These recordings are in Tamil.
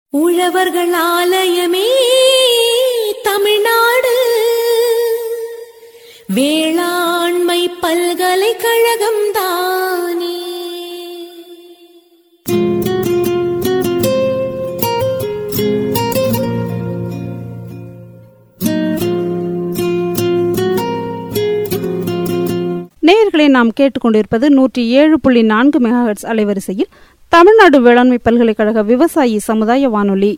உழவர்கள் ஆலயமே தமிழ்நாடு வேளாண்மை பல்கலைக்கழகம் தானே நேயர்களை நாம் கேட்டுக்கொண்டிருப்பது நூற்றி ஏழு புள்ளி நான்கு மெகாஹெட்ஸ் அலைவரிசையில் தமிழ்நாடு வேளாண்மை பல்கலைக்கழக விவசாயி சமுதாய வானொலி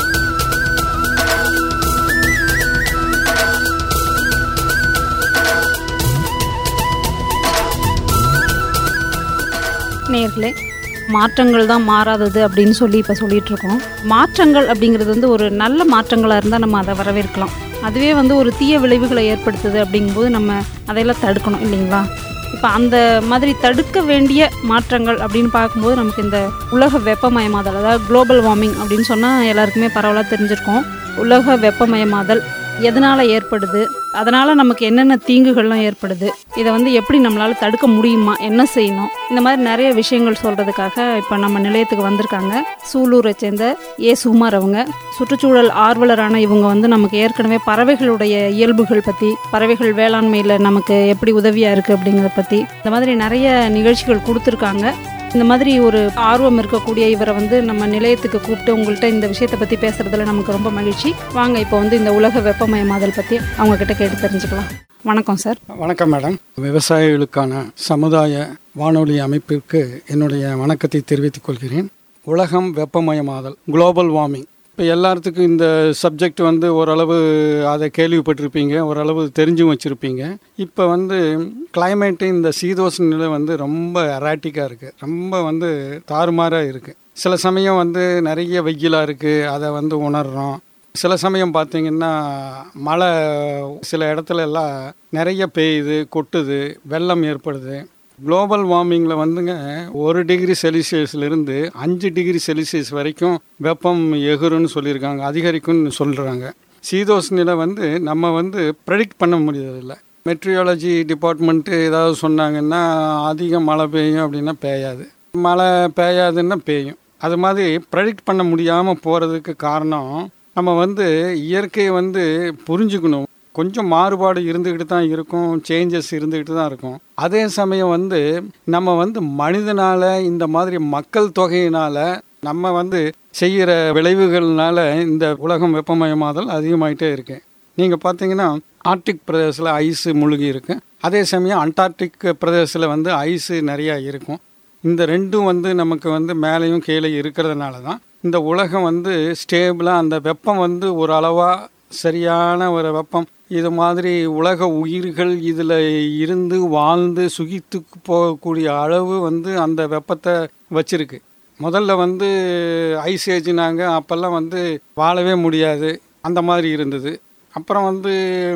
நேயர்களே மாற்றங்கள் தான் மாறாதது அப்படின்னு சொல்லி இப்போ சொல்லிட்டு இருக்கோம் மாற்றங்கள் அப்படிங்கிறது வந்து ஒரு நல்ல மாற்றங்களாக இருந்தால் நம்ம அதை வரவேற்கலாம் அதுவே வந்து ஒரு தீய விளைவுகளை ஏற்படுத்துது அப்படிங்கும்போது நம்ம அதையெல்லாம் தடுக்கணும் இல்லைங்களா இப்போ அந்த மாதிரி தடுக்க வேண்டிய மாற்றங்கள் அப்படின்னு பார்க்கும்போது நமக்கு இந்த உலக வெப்பமயமாதல் அதாவது குளோபல் வார்மிங் அப்படின்னு சொன்னால் எல்லாருக்குமே பரவலாக தெரிஞ்சிருக்கும் உலக வெப்பமயமாதல் எதனால் ஏற்படுது அதனால் நமக்கு என்னென்ன தீங்குகள்லாம் ஏற்படுது இதை வந்து எப்படி நம்மளால் தடுக்க முடியுமா என்ன செய்யணும் இந்த மாதிரி நிறைய விஷயங்கள் சொல்கிறதுக்காக இப்போ நம்ம நிலையத்துக்கு வந்திருக்காங்க சூலூரை சேர்ந்த ஏ சுகுமார் அவங்க சுற்றுச்சூழல் ஆர்வலரான இவங்க வந்து நமக்கு ஏற்கனவே பறவைகளுடைய இயல்புகள் பற்றி பறவைகள் வேளாண்மையில் நமக்கு எப்படி உதவியாக இருக்குது அப்படிங்கிறத பற்றி இந்த மாதிரி நிறைய நிகழ்ச்சிகள் கொடுத்துருக்காங்க இந்த மாதிரி ஒரு ஆர்வம் இருக்கக்கூடிய இவரை வந்து நம்ம நிலையத்துக்கு கூப்பிட்டு உங்கள்கிட்ட இந்த விஷயத்தை பற்றி பேசுறதுல நமக்கு ரொம்ப மகிழ்ச்சி வாங்க இப்போ வந்து இந்த உலக வெப்பமயமாதல் பற்றி அவங்க கிட்ட கேட்டு தெரிஞ்சுக்கலாம் வணக்கம் சார் வணக்கம் மேடம் விவசாயிகளுக்கான சமுதாய வானொலி அமைப்பிற்கு என்னுடைய வணக்கத்தை தெரிவித்துக் கொள்கிறேன் உலகம் வெப்பமயமாதல் குளோபல் வார்மிங் இப்போ எல்லாத்துக்கும் இந்த சப்ஜெக்ட் வந்து ஓரளவு அதை கேள்விப்பட்டிருப்பீங்க ஓரளவு தெரிஞ்சும் வச்சுருப்பீங்க இப்போ வந்து கிளைமேட்டு இந்த சீதோஷ நிலை வந்து ரொம்ப எராட்டிக்காக இருக்குது ரொம்ப வந்து தாறுமாறாக இருக்குது சில சமயம் வந்து நிறைய வெயிலாக இருக்குது அதை வந்து உணர்றோம் சில சமயம் பார்த்தீங்கன்னா மழை சில இடத்துல எல்லாம் நிறைய பெய்யுது கொட்டுது வெள்ளம் ஏற்படுது குளோபல் வார்மிங்கில் வந்துங்க ஒரு டிகிரி செல்சியஸ்லேருந்து அஞ்சு டிகிரி செல்சியஸ் வரைக்கும் வெப்பம் எகுருன்னு சொல்லியிருக்காங்க அதிகரிக்கும்னு சொல்கிறாங்க சீதோஷ் நிலை வந்து நம்ம வந்து ப்ரெடிக்ட் பண்ண முடியறதில்ல மெட்ரியாலஜி டிபார்ட்மெண்ட்டு ஏதாவது சொன்னாங்கன்னா அதிக மழை பெய்யும் அப்படின்னா பெய்யாது மழை பெய்யாதுன்னா பெய்யும் அது மாதிரி ப்ரெடிக்ட் பண்ண முடியாமல் போகிறதுக்கு காரணம் நம்ம வந்து இயற்கையை வந்து புரிஞ்சுக்கணும் கொஞ்சம் மாறுபாடு இருந்துக்கிட்டு தான் இருக்கும் சேஞ்சஸ் இருந்துக்கிட்டு தான் இருக்கும் அதே சமயம் வந்து நம்ம வந்து மனிதனால் இந்த மாதிரி மக்கள் தொகையினால் நம்ம வந்து செய்கிற விளைவுகள்னால இந்த உலகம் வெப்பமயமாதல் அதிகமாயிட்டே இருக்கு நீங்கள் பார்த்தீங்கன்னா ஆர்டிக் பிரதேசத்தில் ஐஸு முழுகி இருக்கு அதே சமயம் அண்டார்டிக் பிரதேசத்தில் வந்து ஐஸு நிறையா இருக்கும் இந்த ரெண்டும் வந்து நமக்கு வந்து மேலேயும் கீழே இருக்கிறதுனால தான் இந்த உலகம் வந்து ஸ்டேபிளாக அந்த வெப்பம் வந்து ஒரு அளவாக சரியான ஒரு வெப்பம் இது மாதிரி உலக உயிர்கள் இதில் இருந்து வாழ்ந்து சுகித்து போகக்கூடிய அளவு வந்து அந்த வெப்பத்தை வச்சிருக்கு முதல்ல வந்து ஐஸ் ஏஜ்னாங்க அப்போல்லாம் வந்து வாழவே முடியாது அந்த மாதிரி இருந்தது அப்புறம் வந்து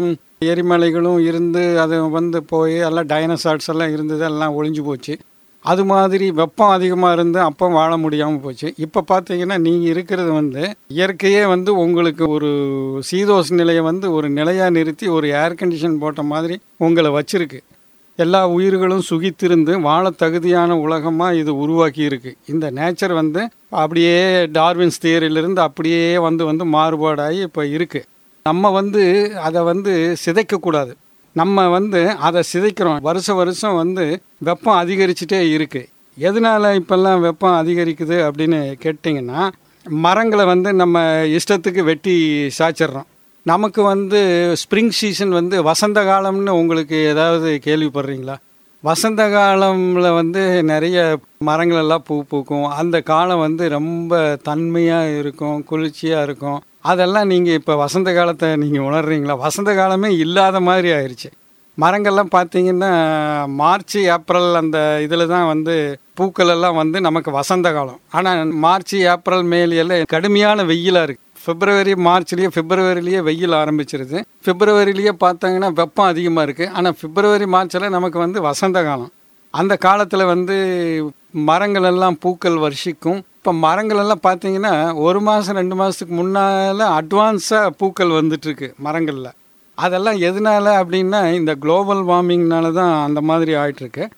எரிமலைகளும் இருந்து அது வந்து போய் எல்லாம் டைனோசார்ஸ் எல்லாம் இருந்தது எல்லாம் ஒளிஞ்சு போச்சு அது மாதிரி வெப்பம் அதிகமாக இருந்து அப்போ வாழ முடியாமல் போச்சு இப்போ பார்த்தீங்கன்னா நீங்கள் இருக்கிறது வந்து இயற்கையே வந்து உங்களுக்கு ஒரு சீதோஷ நிலையை வந்து ஒரு நிலையாக நிறுத்தி ஒரு ஏர் கண்டிஷன் போட்ட மாதிரி உங்களை வச்சிருக்கு எல்லா உயிர்களும் சுகித்திருந்து வாழ தகுதியான உலகமாக இது உருவாக்கி இருக்கு இந்த நேச்சர் வந்து அப்படியே டார்வின்ஸ் தியரியிலிருந்து அப்படியே வந்து வந்து மாறுபாடாகி இப்போ இருக்குது நம்ம வந்து அதை வந்து சிதைக்கக்கூடாது நம்ம வந்து அதை சிதைக்கிறோம் வருஷ வருஷம் வந்து வெப்பம் அதிகரிச்சுட்டே இருக்குது எதனால இப்போல்லாம் வெப்பம் அதிகரிக்குது அப்படின்னு கேட்டிங்கன்னா மரங்களை வந்து நம்ம இஷ்டத்துக்கு வெட்டி சாய்ச்சிட்றோம் நமக்கு வந்து ஸ்ப்ரிங் சீசன் வந்து வசந்த காலம்னு உங்களுக்கு ஏதாவது கேள்விப்படுறீங்களா வசந்த காலமில் வந்து நிறைய மரங்கள் எல்லாம் பூ பூக்கும் அந்த காலம் வந்து ரொம்ப தன்மையாக இருக்கும் குளிர்ச்சியாக இருக்கும் அதெல்லாம் நீங்கள் இப்போ வசந்த காலத்தை நீங்கள் உணர்றீங்களா வசந்த காலமே இல்லாத மாதிரி ஆயிடுச்சு மரங்கள்லாம் பார்த்தீங்கன்னா மார்ச் ஏப்ரல் அந்த இதில் தான் வந்து பூக்கள் எல்லாம் வந்து நமக்கு வசந்த காலம் ஆனால் மார்ச் ஏப்ரல் மேலையெல்லாம் கடுமையான வெயிலாக இருக்குது பிப்ரவரி மார்ச்லேயே பிப்ரவரிலேயே வெயில் ஆரம்பிச்சிருது பிப்ரவரிலேயே பார்த்தாங்கன்னா வெப்பம் அதிகமாக இருக்குது ஆனால் பிப்ரவரி மார்ச்சில் நமக்கு வந்து வசந்த காலம் அந்த காலத்தில் வந்து மரங்கள் எல்லாம் பூக்கள் வருஷிக்கும் இப்போ மரங்கள் எல்லாம் பார்த்தீங்கன்னா ஒரு மாதம் ரெண்டு மாதத்துக்கு முன்னால் அட்வான்ஸாக பூக்கள் வந்துட்டுருக்கு மரங்களில் அதெல்லாம் எதனால அப்படின்னா இந்த குளோபல் வார்மிங்னால தான் அந்த மாதிரி ஆயிட்டிருக்கு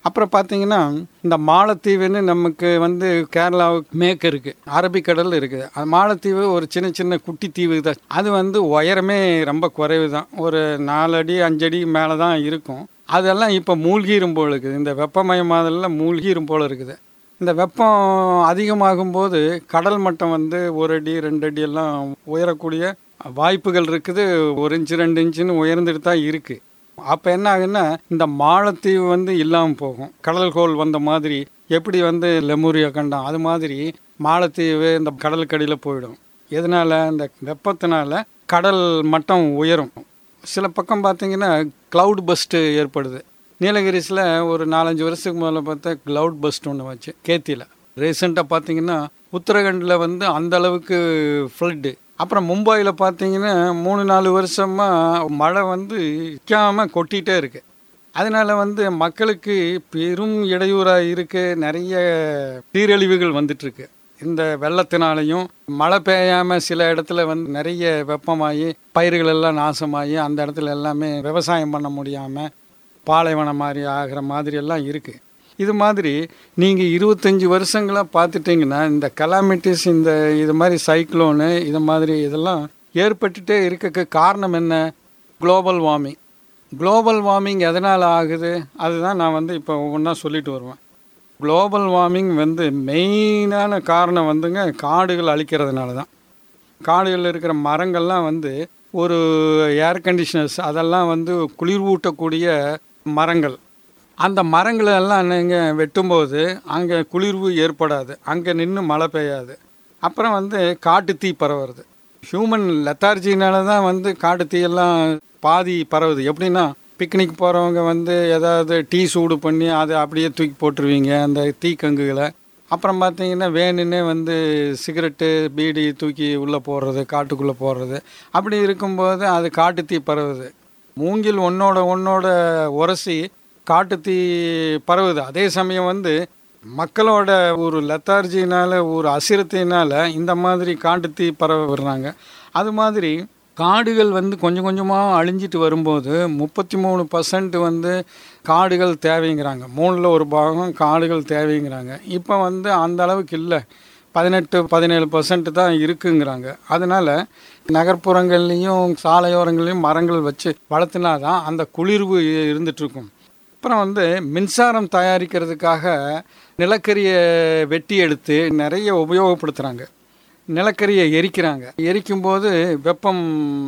அப்புறம் பார்த்தீங்கன்னா இந்த மாலத்தீவுன்னு நமக்கு வந்து கேரளாவுக்கு மேற்கு இருக்குது அரபிக்கடல் இருக்குது அது மாலத்தீவு ஒரு சின்ன சின்ன குட்டி தீவு தான் அது வந்து உயரமே ரொம்ப குறைவு தான் ஒரு நாலு அடி அஞ்சு அடி மேலே தான் இருக்கும் அதெல்லாம் இப்போ மூழ்கிரும் போல் இருக்குது இந்த வெப்பமயமாதலில் மூழ்கிரும் போல் இருக்குது இந்த வெப்பம் அதிகமாகும் போது கடல் மட்டம் வந்து ஒரு அடி ரெண்டு அடி எல்லாம் உயரக்கூடிய வாய்ப்புகள் இருக்குது ஒரு இன்ச்சு ரெண்டு இன்ச்சுன்னு உயர்ந்துட்டு தான் இருக்குது அப்போ என்ன ஆகுன்னா இந்த மாலத்தீவு வந்து இல்லாமல் போகும் கடல்கோள் வந்த மாதிரி எப்படி வந்து லெமூரியா கண்டம் அது மாதிரி மாலத்தீவு இந்த கடலுக்கடியில் போயிடும் எதனால் இந்த வெப்பத்தினால கடல் மட்டம் உயரும் சில பக்கம் பார்த்தீங்கன்னா க்ளவுட் பஸ்ட்டு ஏற்படுது நீலகிரிஸில் ஒரு நாலஞ்சு வருஷத்துக்கு முதல்ல பார்த்தா க்ளவுட் பஸ்ட் ஒன்று வச்சு கேத்தியில் ரீசெண்டாக பார்த்தீங்கன்னா உத்தரகண்டில் வந்து அந்த அளவுக்கு ஃப்ளட்டு அப்புறம் மும்பையில் பார்த்தீங்கன்னா மூணு நாலு வருஷமாக மழை வந்து நிற்காமல் கொட்டிகிட்டே இருக்கு அதனால வந்து மக்களுக்கு பெரும் இடையூறாக இருக்கு நிறைய சீரழிவுகள் வந்துட்டுருக்கு இந்த வெள்ளத்தினாலையும் மழை பெய்யாமல் சில இடத்துல வந்து நிறைய வெப்பமாகி பயிர்கள் எல்லாம் நாசமாகி அந்த இடத்துல எல்லாமே விவசாயம் பண்ண முடியாமல் பாலைவனம் மாதிரி ஆகிற மாதிரி எல்லாம் இருக்குது இது மாதிரி நீங்கள் இருபத்தஞ்சி வருஷங்களாக பார்த்துட்டிங்கன்னா இந்த கலாமிட்டிஸ் இந்த இது மாதிரி சைக்ளோனு இது மாதிரி இதெல்லாம் ஏற்பட்டுட்டே இருக்க காரணம் என்ன குளோபல் வார்மிங் குளோபல் வார்மிங் எதனால் ஆகுது அதுதான் நான் வந்து இப்போ ஒவ்வொன்றா சொல்லிட்டு வருவேன் குளோபல் வார்மிங் வந்து மெயினான காரணம் வந்துங்க காடுகள் அழிக்கிறதுனால தான் காடுகளில் இருக்கிற மரங்கள்லாம் வந்து ஒரு ஏர் கண்டிஷனர்ஸ் அதெல்லாம் வந்து குளிர்வூட்டக்கூடிய மரங்கள் அந்த மரங்களை எல்லாம் நீங்கள் வெட்டும்போது அங்கே குளிர்வு ஏற்படாது அங்கே நின்று மழை பெய்யாது அப்புறம் வந்து காட்டு தீ பரவுறது ஹியூமன் லெத்தார்ஜினால தான் வந்து காட்டு தீயெல்லாம் பாதி பரவுது எப்படின்னா பிக்னிக் போகிறவங்க வந்து ஏதாவது டீ சூடு பண்ணி அதை அப்படியே தூக்கி போட்டுருவீங்க அந்த தீக்கங்குகளை அப்புறம் பார்த்தீங்கன்னா வேணுன்னே வந்து சிகரெட்டு பீடி தூக்கி உள்ளே போடுறது காட்டுக்குள்ளே போடுறது அப்படி இருக்கும்போது அது காட்டு தீ பரவுது மூங்கில் ஒன்னோட ஒன்னோட உரசி காட்டு தீ பரவுது அதே சமயம் வந்து மக்களோட ஒரு லெத்தார்ஜினால் ஒரு அசிரத்தினால இந்த மாதிரி காட்டு தீ பரவ விடுறாங்க அது மாதிரி காடுகள் வந்து கொஞ்சம் கொஞ்சமாக அழிஞ்சிட்டு வரும்போது முப்பத்தி மூணு பர்சன்ட் வந்து காடுகள் தேவைங்கிறாங்க மூணில் ஒரு பாகம் காடுகள் தேவைங்கிறாங்க இப்போ வந்து அந்த அளவுக்கு இல்லை பதினெட்டு பதினேழு பர்சன்ட் தான் இருக்குங்கிறாங்க அதனால் நகர்ப்புறங்கள்லேயும் சாலையோரங்கள்லேயும் மரங்கள் வச்சு வளர்த்துனா தான் அந்த குளிர்வு இருந்துகிட்ருக்கும் அப்புறம் வந்து மின்சாரம் தயாரிக்கிறதுக்காக நிலக்கரியை வெட்டி எடுத்து நிறைய உபயோகப்படுத்துகிறாங்க நிலக்கரியை எரிக்கிறாங்க எரிக்கும்போது வெப்பம்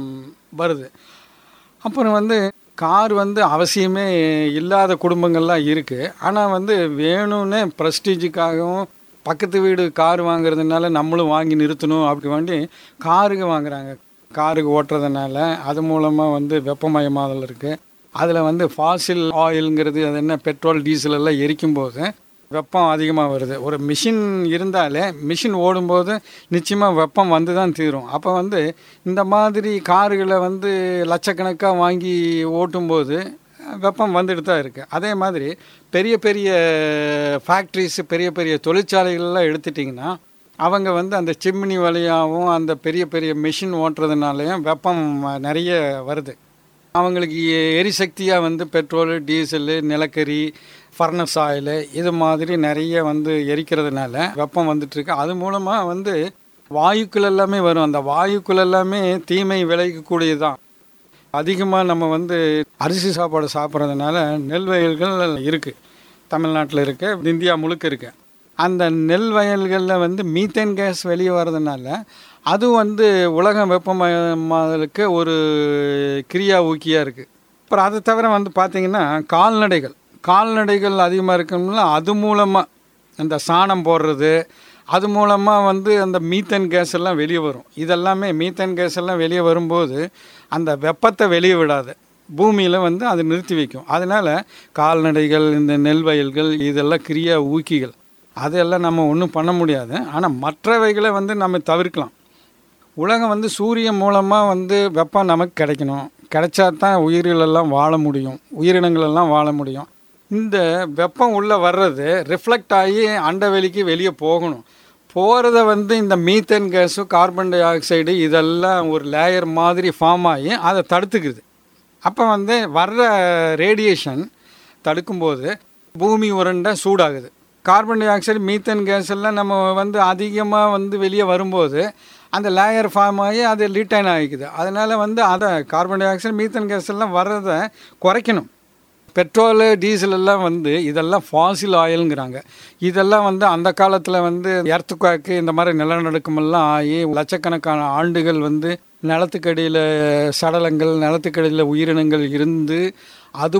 வருது அப்புறம் வந்து கார் வந்து அவசியமே இல்லாத குடும்பங்கள்லாம் இருக்குது ஆனால் வந்து வேணும்னே ப்ரெஸ்டீஜுக்காகவும் பக்கத்து வீடு கார் வாங்குறதுனால நம்மளும் வாங்கி நிறுத்தணும் அப்படி வேண்டி காருக்கு வாங்குறாங்க காருக்கு ஓட்டுறதுனால அது மூலமாக வந்து வெப்பமயமாதல் இருக்குது அதில் வந்து ஃபாசில் ஆயிலுங்கிறது அது என்ன பெட்ரோல் டீசல் எல்லாம் எரிக்கும்போது வெப்பம் அதிகமாக வருது ஒரு மிஷின் இருந்தாலே மிஷின் ஓடும்போது நிச்சயமாக வெப்பம் வந்து தான் தீரும் அப்போ வந்து இந்த மாதிரி கார்களை வந்து லட்சக்கணக்காக வாங்கி ஓட்டும்போது வெப்பம் வந்துட்டு தான் இருக்குது அதே மாதிரி பெரிய பெரிய ஃபேக்ட்ரிஸ் பெரிய பெரிய தொழிற்சாலைகள்லாம் எடுத்துட்டிங்கன்னா அவங்க வந்து அந்த சிம்னி வழியாகவும் அந்த பெரிய பெரிய மிஷின் ஓட்டுறதுனாலையும் வெப்பம் நிறைய வருது அவங்களுக்கு எ- எரிசக்தியாக வந்து பெட்ரோலு டீசலு நிலக்கரி ஃபர்னஸ் ஆயிலு இது மாதிரி நிறைய வந்து எரிக்கிறதுனால வெப்பம் வந்துட்டுருக்கு அது மூலமாக வந்து வாயுக்கள் எல்லாமே வரும் அந்த வாயுக்கள் எல்லாமே தீமை விளைவிக்கக்கூடியது தான் அதிகமாக நம்ம வந்து அரிசி சாப்பாடு சாப்பிட்றதுனால நெல் வயல்கள் இருக்குது தமிழ்நாட்டில் இருக்கு இந்தியா முழுக்க இருக்கு அந்த நெல் வயல்களில் வந்து மீத்தேன் கேஸ் வெளியே வர்றதுனால அது வந்து உலக வெப்பமயமாதலுக்கு ஒரு கிரியா ஊக்கியாக இருக்குது அப்புறம் அதை தவிர வந்து பார்த்திங்கன்னா கால்நடைகள் கால்நடைகள் அதிகமாக இருக்கணும்ல அது மூலமாக அந்த சாணம் போடுறது அது மூலமாக வந்து அந்த மீத்தேன் கேஸ் எல்லாம் வெளியே வரும் இதெல்லாமே மீத்தேன் கேஸ் எல்லாம் வெளியே வரும்போது அந்த வெப்பத்தை வெளியே விடாது பூமியில் வந்து அது நிறுத்தி வைக்கும் அதனால் கால்நடைகள் இந்த நெல் வயல்கள் இதெல்லாம் கிரியா ஊக்கிகள் அதெல்லாம் நம்ம ஒன்றும் பண்ண முடியாது ஆனால் மற்றவைகளை வந்து நம்ம தவிர்க்கலாம் உலகம் வந்து சூரியன் மூலமாக வந்து வெப்பம் நமக்கு கிடைக்கணும் கிடைச்சா தான் உயிர்கள் எல்லாம் வாழ முடியும் உயிரினங்கள் எல்லாம் வாழ முடியும் இந்த வெப்பம் உள்ளே வர்றது ரிஃப்ளெக்ட் ஆகி அண்டவெளிக்கு வெளியே போகணும் போகிறத வந்து இந்த methane gas carbon dioxide இதெல்லாம் ஒரு லேயர் மாதிரி ஃபார்ம் ஆகி அதை தடுத்துக்குது அப்போ வந்து வர்ற ரேடியேஷன் தடுக்கும்போது பூமி உருண்டை சூடாகுது carbon dioxide methane gas எல்லாம் நம்ம வந்து அதிகமாக வந்து வெளியே வரும்போது அந்த லேயர் ஃபார்ம் ஆகி அது லிட்டைன் ஆகிக்குது அதனால் வந்து அதை carbon dioxide methane gas எல்லாம் வர்றதை குறைக்கணும் பெட்ரோலு டீசல் எல்லாம் வந்து இதெல்லாம் ஃபாசில் ஆயிலுங்கிறாங்க இதெல்லாம் வந்து அந்த காலத்தில் வந்து எர்த்துக்காக்கு இந்த மாதிரி நிலநடுக்கமெல்லாம் ஆகி லட்சக்கணக்கான ஆண்டுகள் வந்து நிலத்துக்கடியில் சடலங்கள் நிலத்துக்கடியில் உயிரினங்கள் இருந்து அது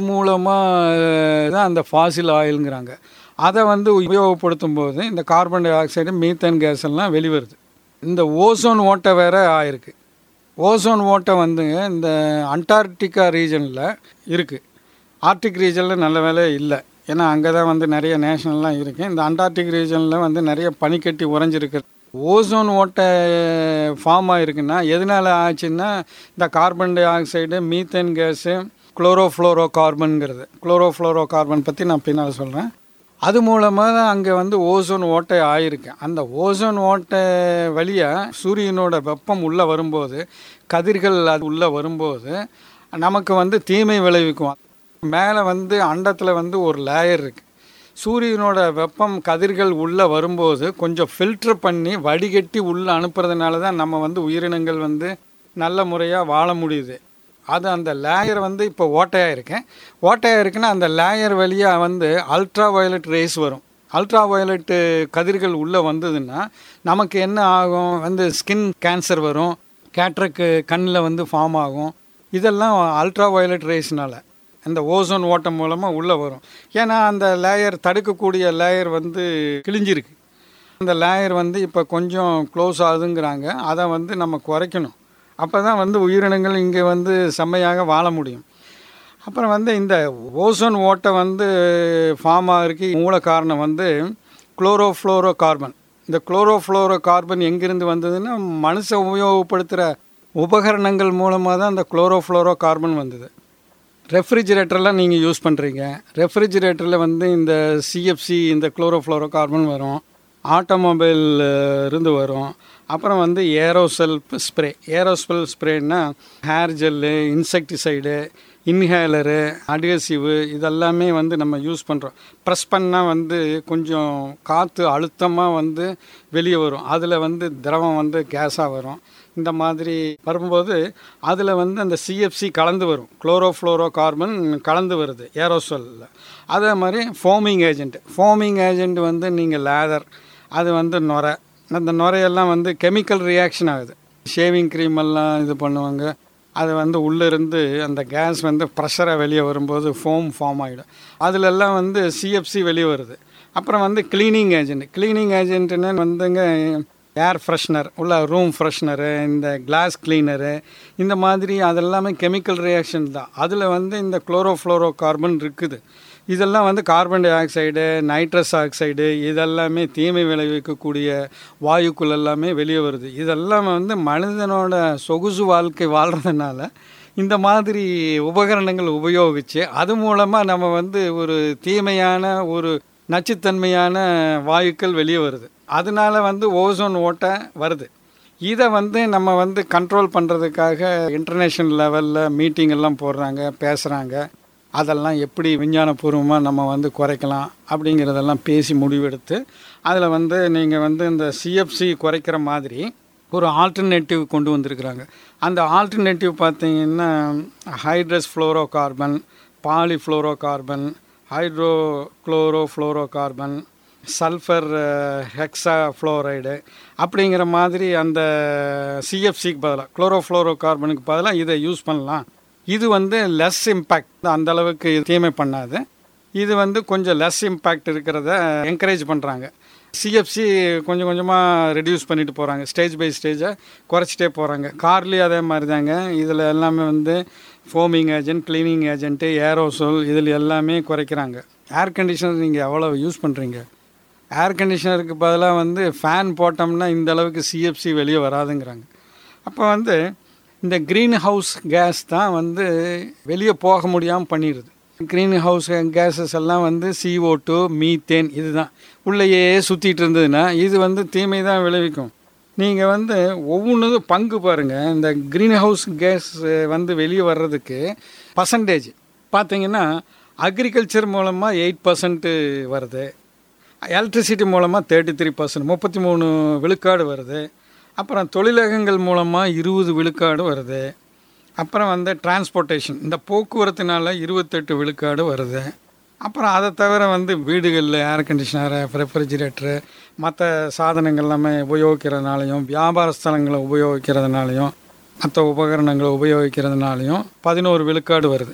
மூலமாக தான் அந்த ஃபாசில் ஆயிலுங்கிறாங்க அதை வந்து உபயோகப்படுத்தும் போது இந்த carbon dioxide methane gas எல்லாம் வெளிவருது இந்த ஓசோன் ஓட்டை வேற ஆயிருக்கு ஓசோன் ஓட்டை வந்துங்க இந்த அண்டார்டிகா ரீஜனில் இருக்குது ஆர்டிக் ரீஜனில் நல்ல வேலை இல்லை ஏன்னா அங்கே தான் வந்து நிறைய நேஷனல்லாம் இருக்குது இந்த அண்டார்டிக் ரீஜனில் வந்து நிறைய பனிக்கட்டி உறைஞ்சிருக்கு ஓசோன் ஓட்டை ஃபார்ம் ஆகிருக்குன்னா எதனால் ஆச்சுன்னா இந்த carbon dioxide methane gas குளோரோஃப்ளோரோ கார்பன்கிறது குளோரோஃப்ளோரோ கார்பன் பற்றி நான் பின்னால் சொல்கிறேன் அது மூலமாக தான் அங்கே வந்து ஓசோன் ஓட்டை ஆயிருக்கு அந்த ஓசோன் ஓட்டை வழியாக சூரியனோட வெப்பம் உள்ளே வரும்போது கதிர்கள் அது உள்ளே வரும்போது நமக்கு வந்து தீமை விளைவிக்கும் மேலே வந்து அண்டத்தில் வந்து ஒரு லேயர் இருக்குது சூரியனோட வெப்பம் கதிர்கள் உள்ளே வரும்போது கொஞ்சம் ஃபில்டர் பண்ணி வடிகட்டி உள்ளே அனுப்புறதுனால தான் நம்ம வந்து உயிரினங்கள் வந்து நல்ல முறையாக வாழ முடியுது அது அந்த லேயர் வந்து இப்போ ஓட்டையாக இருக்கேன் ஓட்டையாக இருக்குன்னா அந்த லேயர் வழியாக வந்து அல்ட்ரா வயலட் ரேஸ் வரும் அல்ட்ரா வயலட்டு கதிர்கள் உள்ளே வந்ததுன்னா நமக்கு என்ன ஆகும் வந்து ஸ்கின் கேன்சர் வரும் கேட்ரக்கு கண்ணில் வந்து ஃபார்ம் ஆகும் இதெல்லாம் அல்ட்ரா வயலட் ரேஸ்னால அந்த ஓசோன் ஓட்டம் மூலமாக உள்ளே வரும் ஏன்னா அந்த லேயர் தடுக்கக்கூடிய லேயர் வந்து கிழிஞ்சிருக்கு அந்த லேயர் வந்து இப்போ கொஞ்சம் க்ளோஸ் ஆகுதுங்கிறாங்க அதை வந்து நம்ம குறைக்கணும் அப்போ தான் வந்து உயிரினங்கள் இங்கே வந்து செம்மையாக வாழ முடியும் அப்புறம் வந்து இந்த ஓசோன் ஓட்டை வந்து ஃபார்ம் ஆகிறதுக்கு மூல காரணம் வந்து குளோரோஃப்ளோரோ கார்பன் இந்த குளோரோஃப்ளோரோ கார்பன் எங்கேருந்து வந்ததுன்னா மனுஷன் உபயோகப்படுத்துகிற உபகரணங்கள் மூலமாக தான் அந்த குளோரோஃப்ளோரோ கார்பன் வந்தது ரெஃப்ரிஜிரேட்டர்லாம் நீங்கள் யூஸ் பண்ணுறீங்க ரெஃப்ரிஜிரேட்டரில் வந்து இந்த சிஎஃப்சி இந்த குளோரோஃப்ளோரோ கார்பன் வரும் ஆட்டோமொபைல் இருந்து வரும் அப்புறம் வந்து ஏரோசெல் ஸ்ப்ரே ஏரோசெல் ஸ்ப்ரேன்னா hair gel insecticide inhaler adhesive இதெல்லாமே வந்து நம்ம யூஸ் பண்ணுறோம் ப்ரெஸ் பண்ணால் வந்து கொஞ்சம் காற்று அழுத்தமாக வந்து வெளியே வரும் அதில் வந்து திரவம் வந்து கேஸாக வரும் இந்த மாதிரி வரும்போது அதில் வந்து அந்த சிஎஃப்சி கலந்து வரும் குளோரோஃப்ளோரோ கார்பன் கலந்து வருது ஏரோசோலில் அதே மாதிரி ஃபோமிங் ஏஜென்ட் ஃபோமிங் ஏஜென்ட் வந்து நீங்கள் லேதர் அது வந்து நுரை அந்த நுரையெல்லாம் வந்து கெமிக்கல் ரியாக்ஷன் ஆகுது ஷேவிங் க்ரீம் எல்லாம் இது பண்ணுவாங்க அது வந்து உள்ளிருந்து அந்த கேஸ் வந்து ப்ரெஷராக வெளியே வரும்போது ஃபோம் ஃபார்ம் ஆகிடும் அதிலெல்லாம் வந்து சிஎஃப்சி வெளியே வருது அப்புறம் வந்து க்ளீனிங் ஏஜென்ட் க்ளீனிங் ஏஜென்ட்டுன்னு வந்துங்க ஏர் ஃப்ரெஷ்னர் உள்ள ரூம் ஃப்ரெஷ்னரு இந்த கிளாஸ் கிளீனரு இந்த மாதிரி அதெல்லாமே கெமிக்கல் ரியாக்ஷன் தான் அதில் வந்து இந்த குளோரோஃப்ளோரோ கார்பன் இருக்குது இதெல்லாம் வந்து carbon dioxide nitrous oxide இதெல்லாமே தீமை விளைவிக்கக்கூடிய வாயுக்கள் எல்லாமே வெளியே வருது இதெல்லாம் வந்து மனிதனோட சொகுசு வாழ்க்கை வாழ்கிறதுனால இந்த மாதிரி உபகரணங்கள் உபயோகித்து அது மூலமாக நம்ம வந்து ஒரு தீமையான ஒரு நச்சுத்தன்மையான வாயுக்கள் வெளியே வருது அதனால வந்து ஓசோன் ஓட்டை வருது இதை வந்து நம்ம வந்து கண்ட்ரோல் பண்ணுறதுக்காக இன்டர்நேஷ்னல் லெவலில் மீட்டிங் எல்லாம் போடுறாங்க பேசுகிறாங்க அதெல்லாம் எப்படி விஞ்ஞானபூர்வமாக நம்ம வந்து குறைக்கலாம் அப்படிங்கிறதெல்லாம் பேசி முடிவெடுத்து அதில் வந்து நீங்கள் வந்து இந்த சிஎஃப்சி குறைக்கிற மாதிரி ஒரு ஆல்டர்னேட்டிவ் கொண்டு வந்திருக்கிறாங்க அந்த ஆல்டர்னேட்டிவ் பார்த்தீங்கன்னா hydrofluorocarbon polyfluorocarbon hydrochlorofluorocarbon sulphur hexafluoride அப்படிங்கிற மாதிரி அந்த சிஎஃப்சிக்கு பதிலாக குளோரோஃப்ளோரோ கார்பனுக்கு பதிலாக இதை யூஸ் பண்ணலாம் இது வந்து லெஸ் இம்பேக்ட் அந்த அளவுக்கு தீமை பண்ணாது இது வந்து கொஞ்சம் லெஸ் இம்பேக்ட் இருக்கிறத என்கரேஜ் பண்ணுறாங்க சிஎஃப்சி கொஞ்சம் கொஞ்சமாக ரெடியூஸ் பண்ணிட்டு போகிறாங்க ஸ்டேஜ் பை ஸ்டேஜாக குறைச்சிட்டே போகிறாங்க கார்லேயும் அதே மாதிரி தாங்க இதில் எல்லாமே வந்து foaming agent cleaning agent aerosol இதில் எல்லாமே குறைக்கிறாங்க ஏர் கண்டிஷனர் நீங்கள் எவ்வளோ யூஸ் பண்ணுறீங்க ஏர் கண்டிஷனருக்கு பதிலாக வந்து ஃபேன் போட்டோம்னா இந்த அளவுக்கு சிஎஃப்சி வெளியே வராதுங்கிறாங்க அப்போ வந்து இந்த க்ரீன் ஹவுஸ் கேஸ் தான் வந்து வெளியே போக முடியாமல் பண்ணிடுது க்ரீன் ஹவுஸ் கேஸஸ் எல்லாம் வந்து சிஓ டூ மீத்தேன் இதுதான் உள்ளேயே சுற்றிட்டு இருந்ததுன்னா இது வந்து தீமை தான் விளைவிக்கும் நீங்கள் வந்து ஒவ்வொன்றும் பங்கு பாருங்கள் இந்த க்ரீன் ஹவுஸ் கேஸ் வந்து வெளியே வர்றதுக்கு பர்சன்டேஜ் பார்த்தீங்கன்னா அக்ரிகல்ச்சர் மூலமாக எயிட் பர்சன்ட்டு வருது எலக்ட்ரிசிட்டி மூலமாக தேர்ட்டி த்ரீ பர்சன்ட் முப்பத்தி மூணு விழுக்காடு வருது அப்புறம் தொழிலகங்கள் மூலமாக இருபது விழுக்காடு வருது அப்புறம் வந்து டிரான்ஸ்போர்ட்டேஷன் இந்த போக்குவரத்தினால இருபத்தெட்டு விழுக்காடு வருது அப்புறம் அதை தவிர வந்து வீடுகளில் ஏர் கண்டிஷனரு ரெஃப்ரிஜிரேட்டரு மற்ற சாதனங்கள் எல்லாமே உபயோகிக்கிறதுனாலையும் வியாபார ஸ்தலங்களை உபயோகிக்கிறதுனாலையும் மற்ற உபகரணங்களை உபயோகிக்கிறதுனாலையும் பதினோரு விழுக்காடு வருது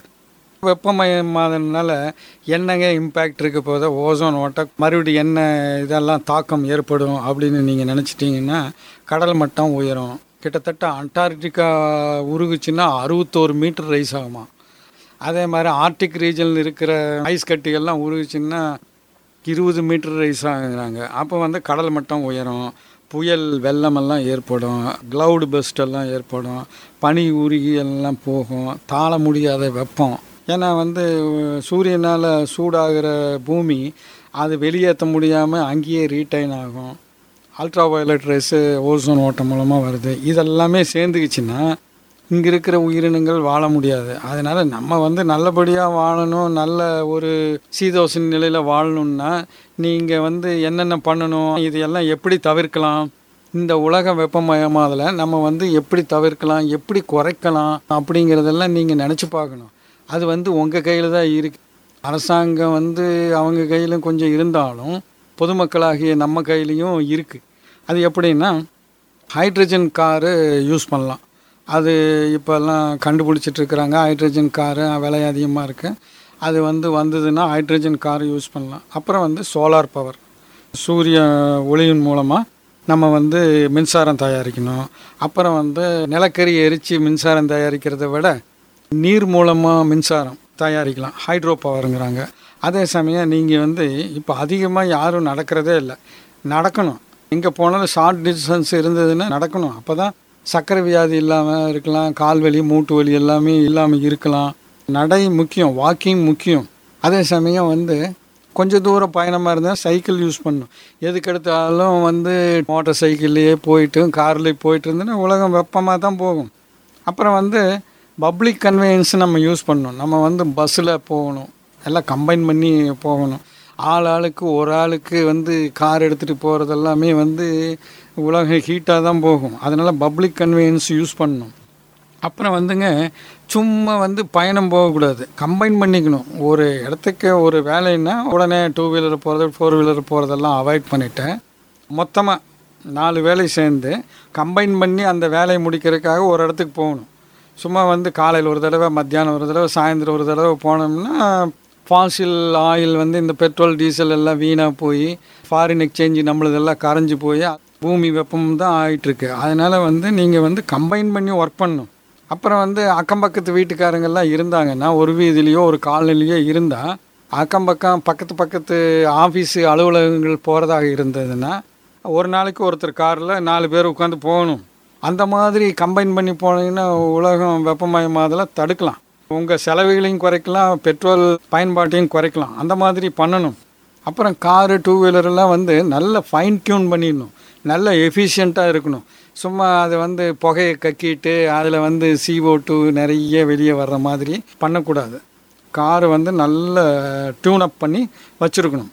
வெப்பமயமாதனால என்னங்க இம்பேக்ட் இருக்க போதோ ஓசோன் ஓட்ட மறுபடியும் என்ன இதெல்லாம் தாக்கம் ஏற்படும் அப்படின்னு நீங்கள் நினச்சிட்டிங்கன்னா கடல் மட்டம் உயரும் கிட்டத்தட்ட அண்டார்டிகா உருகுச்சுன்னா அறுபத்தோரு மீட்டர் ரைஸ் ஆகுமா அதே மாதிரி ஆர்டிக் ரீஜனில் இருக்கிற ஐஸ் கட்டிகள்லாம் உருகுச்சுன்னா இருபது மீட்டர் ரைஸ் ஆகுறாங்க அப்போ வந்து கடல் மட்டம் உயரும் புயல் வெள்ளமெல்லாம் ஏற்படும் க்ளவுடு பஸ்ட் எல்லாம் ஏற்படும் பனி உருகி எல்லாம் போகும் தாழ முடியாத வெப்பம் ஏன்னா வந்து சூரியனால் சூடாகிற பூமி அது வெளியேற்ற முடியாமல் அங்கேயே ரீட்டைன் ஆகும் அல்ட்ரா வயலட் ரேஸு ஓசோன் ஓட்டம் மூலமாக வருது இதெல்லாமே சேர்ந்துக்கிச்சுன்னா இங்கே இருக்கிற உயிரினங்கள் வாழ முடியாது அதனால் நம்ம வந்து நல்லபடியாக வாழணும் நல்ல ஒரு சீதோஷண நிலையில் வாழணும்னா நீங்கள் வந்து என்னென்ன பண்ணணும் இதையெல்லாம் எப்படி தவிர்க்கலாம் இந்த உலக வெப்பமயமாதலை நம்ம வந்து எப்படி தவிர்க்கலாம் எப்படி குறைக்கலாம் அப்படிங்கிறதெல்லாம் நீங்கள் நினச்சி பார்க்கணும் அது வந்து உங்கள் கையில் தான் இருக்கு அரசாங்கம் வந்து அவங்க கையிலும் கொஞ்சம் இருந்தாலும் பொதுமக்களாகிய நம்ம கையிலையும் இருக்குது அது எப்படின்னா ஹைட்ரஜன் காரு யூஸ் பண்ணலாம் அது இப்போல்லாம் கண்டுபிடிச்சிட்டு இருக்கிறாங்க ஹைட்ரஜன் காரு விலை அதிகமாக இருக்குது அது வந்து வந்ததுன்னா ஹைட்ரஜன் கார் யூஸ் பண்ணலாம் அப்புறம் வந்து சோலார் பவர் சூரிய ஒளியின் மூலமாக நம்ம வந்து மின்சாரம் தயாரிக்கணும் அப்புறம் வந்து நிலக்கரி எரித்து மின்சாரம் தயாரிக்கிறத விட நீர் மூலமாக மின்சாரம் தயாரிக்கலாம் ஹைட்ரோ பவருங்கிறாங்க அதே சமயம் நீங்கள் வந்து இப்போ அதிகமாக யாரும் நடக்கிறதே இல்லை நடக்கணும் எங்கே போனாலும் ஷார்ட் டிஸ்டன்ஸ் இருந்ததுன்னா நடக்கணும் அப்போ தான் சர்க்கரை வியாதி இல்லாமல் இருக்கலாம் கால் வலி மூட்டு வலி எல்லாமே இல்லாமல் இருக்கலாம் நடை முக்கியம் வாக்கிங் முக்கியம் அதே சமயம் வந்து கொஞ்சம் தூரம் பயணமாக இருந்தால் சைக்கிள் யூஸ் பண்ணணும் எதுக்கெடுத்தாலும் வந்து மோட்டார் சைக்கிள்லேயே போயிட்டு கார்லேயே போயிட்டு இருந்தோன்னா உலகம் வெப்பமாக தான் போகும் அப்புறம் வந்து பப்ளிக் கன்வீனியன்ஸ் நம்ம யூஸ் பண்ணணும் நம்ம வந்து பஸ்ஸில் போகணும் எல்லாம் கம்பைன் பண்ணி போகணும் ஆள் ஆளுக்கு ஒரு ஆளுக்கு வந்து கார் எடுத்துகிட்டு போகிறது எல்லாமே வந்து உலகம் ஹீட்டாக தான் போகும் அதனால் பப்ளிக் கன்வீனியன்ஸ் யூஸ் பண்ணணும் அப்புறம் வந்துங்க சும்மா வந்து பயணம் போகக்கூடாது கம்பைன் பண்ணிக்கணும் ஒரு இடத்துக்கு ஒரு வேலைன்னா உடனே டூ வீலர் போகிறது ஃபோர் வீலர் போகிறதெல்லாம் அவாய்ட் பண்ணிவிட்டு மொத்தமாக நாலு வேலை சேர்ந்து கம்பைன் பண்ணி அந்த வேலையை முடிக்கிறதுக்காக ஒரு இடத்துக்கு போகணும் சும்மா வந்து காலையில் ஒரு தடவை மத்தியானம் ஒரு தடவை சாயந்தரம் ஒரு தடவை போனோம்னா ஃபாசில் ஆயில் வந்து இந்த பெட்ரோல் டீசல் எல்லாம் வீணாக போய் ஃபாரின் எக்ஸ்சேஞ்சு நம்மளதெல்லாம் கரைஞ்சி போய் பூமி வெப்பம் தான் ஆகிட்டுருக்கு அதனால் வந்து நீங்கள் வந்து கம்பைன் பண்ணி ஒர்க் பண்ணணும் அப்புறம் வந்து அக்கம் பக்கத்து வீட்டுக்காரங்கெல்லாம் இருந்தாங்கன்னா ஒரு வீதிலேயோ ஒரு காலனிலேயோ இருந்தால் அக்கம் பக்கம் பக்கத்து பக்கத்து ஆஃபீஸு அலுவலகங்கள் போகிறதாக இருந்ததுன்னா ஒரு நாளைக்கு ஒருத்தர் காரில் நாலு பேர் உட்காந்து போகணும் அந்த மாதிரி கம்பைன் பண்ணி போனீங்கன்னா உலகம் வெப்பமயமாதலை தடுக்கலாம் உங்கள் செலவுகளையும் குறைக்கலாம் பெட்ரோல் பயன்பாட்டையும் குறைக்கலாம் அந்த மாதிரி பண்ணணும் அப்புறம் காரு டூ வீலரெல்லாம் வந்து நல்ல ஃபைன் டியூன் பண்ணிடணும் நல்ல எஃபிஷியண்ட்டாக இருக்கணும் சும்மா அது வந்து புகையை கக்கிட்டு அதில் வந்து CO2 டூ நிறைய வெளியே வர்ற மாதிரி பண்ணக்கூடாது காரு வந்து நல்ல டியூனப் பண்ணி வச்சுருக்கணும்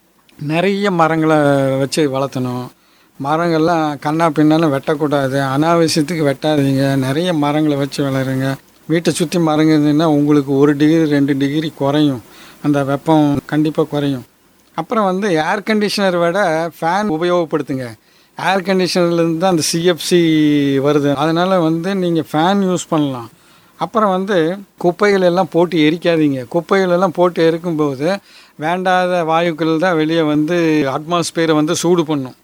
நிறைய மரங்களை வச்சு வளர்த்தணும் மரங்கள்லாம் கண்ணா பின்னாலும் வெட்டக்கூடாது அனாவசியத்துக்கு வெட்டாதீங்க நிறைய மரங்களை வச்சு வளருங்க வீட்டை சுற்றி மரங்க இருந்ததுன்னா உங்களுக்கு ஒரு டிகிரி ரெண்டு டிகிரி குறையும் அந்த வெப்பம் கண்டிப்பாக குறையும் அப்புறம் வந்து ஏர் கண்டிஷனர் விட ஃபேன் உபயோகப்படுத்துங்க ஏர் கண்டிஷனர்லேருந்து தான் அந்த சிஎஃப்சி வருது அதனால் வந்து நீங்கள் ஃபேன் யூஸ் பண்ணலாம் அப்புறம் வந்து குப்பைகள் எல்லாம் போட்டு எரிக்காதீங்க குப்பைகள் எல்லாம் போட்டு எரிக்கும்போது வேண்டாத வாயுக்கள் தான் வெளியே வந்து அட்மாஸ்பியரை வந்து சூடு பண்ணும்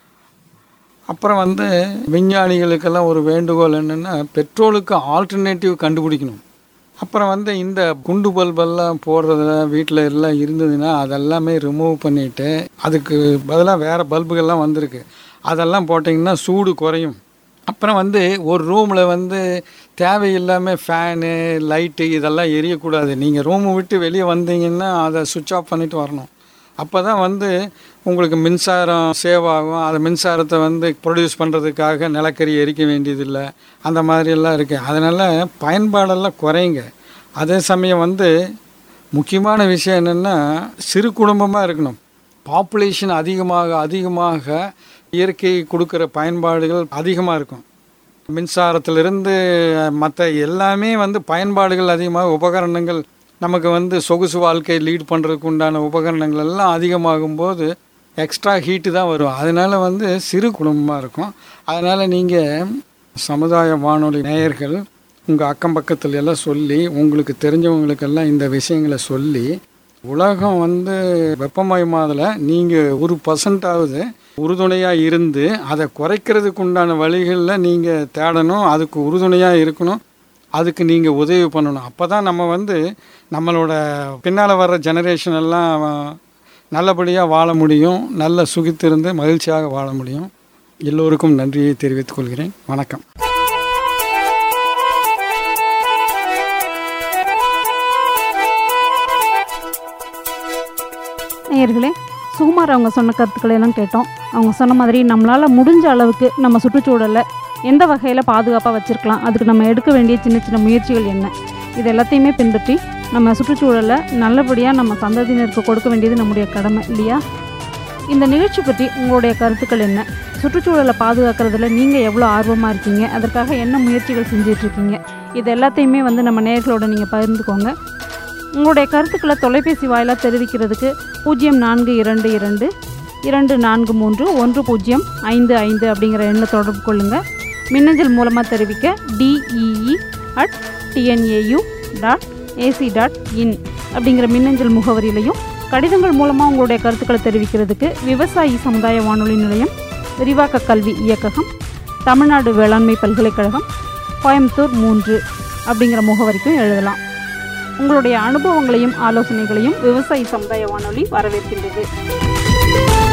அப்புறம் வந்து விஞ்ஞானிகளுக்கெல்லாம் ஒரு வேண்டுகோள் என்னென்னா பெட்ரோலுக்கு ஆல்டர்னேட்டிவ் கண்டுபிடிக்கணும் அப்புறம் வந்து இந்த குண்டு பல்பெல்லாம் போடுறதுல வீட்டில் எல்லாம் இருந்ததுன்னா அதெல்லாமே ரிமூவ் பண்ணிவிட்டு அதுக்கு பதிலாக வேறு பல்புகள்லாம் வந்திருக்கு அதெல்லாம் போட்டிங்கன்னா சூடு குறையும் அப்புறம் வந்து ஒரு ரூமில் வந்து தேவையில்லாமல் ஃபேனு லைட்டு இதெல்லாம் எரியக்கூடாது நீங்கள் ரூமை விட்டு வெளியே வந்தீங்கன்னா அதை சுவிட்ச் ஆஃப் பண்ணிட்டு வரணும் அப்போ தான் வந்து உங்களுக்கு மின்சாரம் சேவ் ஆகும் அந்த மின்சாரத்தை வந்து ப்ரொடியூஸ் பண்ணுறதுக்காக நிலக்கரி எரிக்க வேண்டியதில்லை அந்த மாதிரியெல்லாம் இருக்குது அதனால் பயன்பாடெல்லாம் குறையுங்க அதே சமயம் வந்து முக்கியமான விஷயம் என்னென்னா சிறு குடும்பமாக இருக்கணும் பாப்புலேஷன் அதிகமாக அதிகமாக இயற்கை கொடுக்குற பயன்பாடுகள் அதிகமாக இருக்கும் மின்சாரத்திலிருந்து மற்ற எல்லாமே வந்து பயன்பாடுகள் அதிகமாக உபகரணங்கள் நமக்கு வந்து சொகுசு வாழ்க்கை லீட் பண்ணுறதுக்கு உண்டான உபகரணங்கள் எல்லாம் அதிகமாகும் போது எக்ஸ்ட்ரா ஹீட்டு தான் வரும் அதனால் வந்து சிறு குடும்பமாக இருக்கும் அதனால் நீங்கள் சமுதாய வானொலி நேயர்கள் உங்கள் அக்கம் பக்கத்துல எல்லாம் சொல்லி உங்களுக்கு தெரிஞ்சவங்களுக்கெல்லாம் இந்த விஷயங்களை சொல்லி உலகம் வந்து வெப்பமயமாதல நீங்கள் ஒரு பர்சன்டாவது உறுதுணையாக இருந்து அதை குறைக்கிறதுக்கு உண்டான வழிகளில் நீங்கள் தேடணும் அதுக்கு உறுதுணையாக இருக்கணும் அதுக்கு நீங்கள் உதவி பண்ணணும் அப்போ தான் நம்ம வந்து நம்மளோட பின்னால் வர்ற ஜெனரேஷன் எல்லாம் நல்லபடியாக வாழ முடியும் நல்ல சுகித்திருந்து மகிழ்ச்சியாக வாழ முடியும் எல்லோருக்கும் நன்றியை தெரிவித்துக் கொள்கிறேன் வணக்கம் நேயர்களே சுகுமார் அவங்க சொன்ன கருத்துக்களை எல்லாம் கேட்டோம் அவங்க சொன்ன மாதிரி நம்மளால் முடிஞ்ச அளவுக்கு நம்ம சுற்றுச்சூழலை எந்த வகையில் பாதுகாப்பாக வச்சுருக்கலாம் அதுக்கு நம்ம எடுக்க வேண்டிய சின்ன சின்ன முயற்சிகள் என்ன இது எல்லாத்தையுமே பின்பற்றி நம்ம சுற்றுச்சூழலை நல்லபடியாக நம்ம சந்ததியினருக்கு கொடுக்க வேண்டியது நம்முடைய கடமை இல்லையா இந்த நிகழ்ச்சி பற்றி உங்களுடைய கருத்துக்கள் என்ன சுற்றுச்சூழலை பாதுகாக்கிறதுல நீங்கள் எவ்வளோ ஆர்வமாக இருக்கீங்க அதற்காக என்ன முயற்சிகள் செஞ்சிட்ருக்கீங்க இது எல்லாத்தையுமே வந்து நம்ம நேயர்களோட நீங்கள் பகிர்ந்துக்கோங்க உங்களுடைய கருத்துக்களை தொலைபேசி வாயிலாக தெரிவிக்கிறதுக்கு பூஜ்ஜியம் நான்கு இரண்டு இரண்டு இரண்டு நான்கு மூன்று ஒன்று பூஜ்ஜியம் ஐந்து ஐந்து அப்படிங்கிற எண்ணை தொடர்பு கொள்ளுங்கள் மின்னஞ்சல் மூலமாக தெரிவிக்க TEE at TNAU dot AC dot in அப்படிங்கிற மின்னஞ்சல் முகவரியிலையும் கடிதங்கள் மூலமாக உங்களுடைய கருத்துக்களை தெரிவிக்கிறதுக்கு விவசாயி சமுதாய வானொலி நிலையம் விரிவாக்க கல்வி இயக்ககம் தமிழ்நாடு வேளாண்மை பல்கலைக்கழகம் கோயம்புத்தூர் மூன்று அப்படிங்கிற முகவரிக்கும் எழுதலாம் உங்களுடைய அனுபவங்களையும் ஆலோசனைகளையும் விவசாயி சமுதாய வானொலி வரவேற்கின்றது